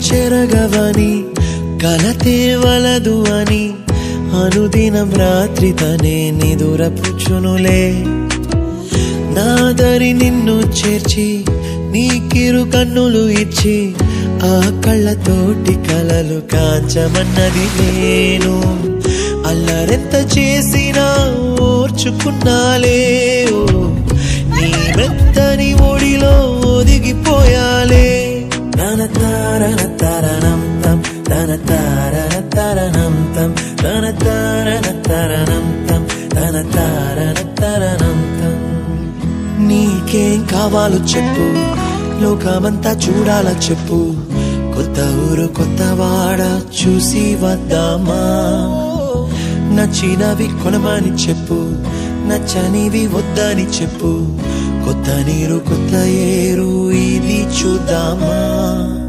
చెరగవని కలతే వలదు అని అనుదినం రాత్రి తనే నిదురపుచ్చునులే నాదరి నిన్ను చేర్చి నీ కిరు కన్నులు ఇచ్చి ఆ కళ్ళతోటి కలలు కాంచమన్నది నేను అల్లరెంత చేసినా ఓర్చుకున్నాలే ఓ నీ మెత్తని ఒడిలో ఒదిగిపోయాలే తన తారన తరణం తం తన తారన తరణం తం తన తారన తరణం తం తన తారన తరణం తం నీకేం కావాలో చెప్పు లోకమంతా చూడాల చెప్పు కొత్త ఊరు కొత్త వాడ చూసి వద్దామా నచ్చినవి కొనమని చెప్పు నచ్చనివి వద్దని చెప్పు కొత్త నీరు కొత్త ఏరు ఇది చూద్దామా